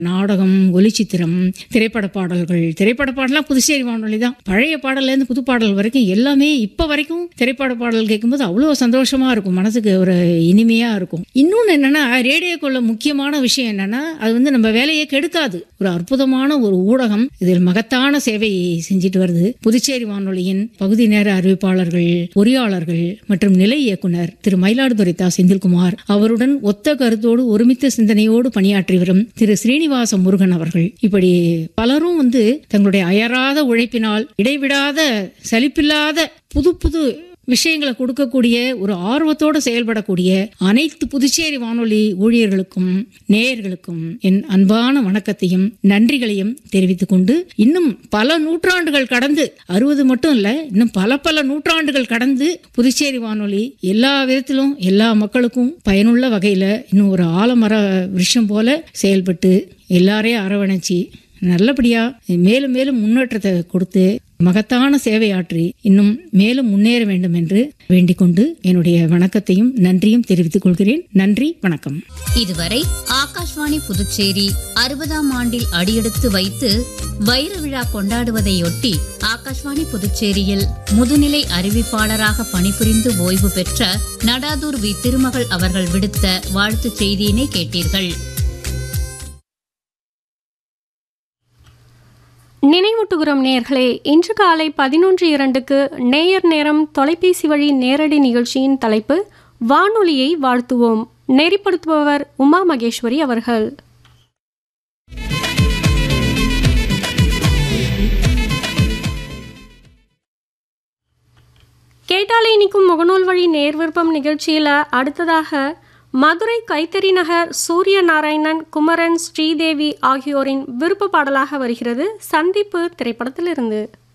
நாடகம் ஒலிச்சித்திரம் திரைப்பட பாடல்கள் திரைப்பட பாடலாம் புதுச்சேரி வானொலி தான் பழைய பாடல்ல இருந்து புது பாடல் வரைக்கும் எல்லாமே இப்ப வரைக்கும் திரைப்பட பாடல் கேட்கும்போது அவ்வளவு சந்தோஷமா இருக்கும் மனசுக்கு ஒரு இனிமையா இருக்கும் இன்னொன்னு என்னன்னா ரேடியோக்குள்ள முக்கியமான விஷயம் என்னன்னா அது வந்து நம்ம வேலையை கெடுக்காது ஒரு அற்புதமான ஒரு ஊடகம் இதில் மகத்தான சேவையை செஞ்சுட்டு வருது புதுச்சேரி வானொலியின் பகுதி நேர அறிவிப்பாளர்கள் பொறியாளர்கள் மற்றும் நிலை இயக்குனர் திரு மயிலாடுதுறை தா செந்தில்குமார் அவருடன் ஒத்த கருத்தோடு ஒருமித்த சிந்தனையோடு பணியாற்றி வரும் திரு ஸ்ரீனிவாச முருகன் அவர்கள் இப்படி பலரும் வந்து தங்களுடைய அயராத உழைப்பினால் இடைவிடாத சலிப்பில்லாத புது புது விஷயங்களை கொடுக்கக்கூடிய ஒரு ஆர்வத்தோடு செயல்படக்கூடிய அனைத்து புதுச்சேரி வானொலி ஊழியர்களுக்கும் நேயர்களுக்கும் என் அன்பான வணக்கத்தையும் நன்றிகளையும் தெரிவித்துக் கொண்டு இன்னும் பல நூற்றாண்டுகள் கடந்து அறுபது மட்டும் இல்ல இன்னும் பல பல நூற்றாண்டுகள் கடந்து புதுச்சேரி வானொலி எல்லா விதத்திலும் எல்லா மக்களுக்கும் பயனுள்ள வகையில இன்னும் ஒரு ஆலமர விஷயம் போல செயல்பட்டு எல்லாரையும் அரவணைச்சு நல்லபடியா மேலும் மேலும் முன்னேற்றத்தை கொடுத்து மகத்தான சேவையாற்றி இன்னும் மேலும் முன்னேற வேண்டும் என்று வேண்டிக் கொண்டு என்னுடைய வணக்கத்தையும் நன்றியும் தெரிவித்துக் கொள்கிறேன் நன்றி வணக்கம் இதுவரை ஆகாஷ்வாணி புதுச்சேரி அறுபதாம் ஆண்டில் அடியெடுத்து வைத்து வைர விழா கொண்டாடுவதையொட்டி ஆகாஷ்வாணி புதுச்சேரியில் முதுநிலை அறிவிப்பாளராக பணிபுரிந்து ஓய்வு பெற்ற நடாதூர் வி திருமகள் அவர்கள் விடுத்த வாழ்த்துச் செய்தியினை கேட்டீர்கள் நினைவூட்டுகிறோம் நேயர்களே இன்று காலை பதினொன்று இரண்டுக்கு நேயர் நேரம் தொலைபேசி வழி நேரடி நிகழ்ச்சியின் தலைப்பு வானொலியை வாழ்த்துவோம் நெறிப்படுத்துபவர் உமா மகேஸ்வரி அவர்கள் கேட்டாலே இனிக்கும் முகநூல் வழி நேர்விருப்பம் நிகழ்ச்சியில் அடுத்ததாக மதுரை கைத்தறி நகர் சூரிய நாராயணன் குமரன் ஸ்ரீதேவி ஆகியோரின் விருப்ப பாடலாக வருகிறது சந்திப்பு திரைப்படத்திலிருந்து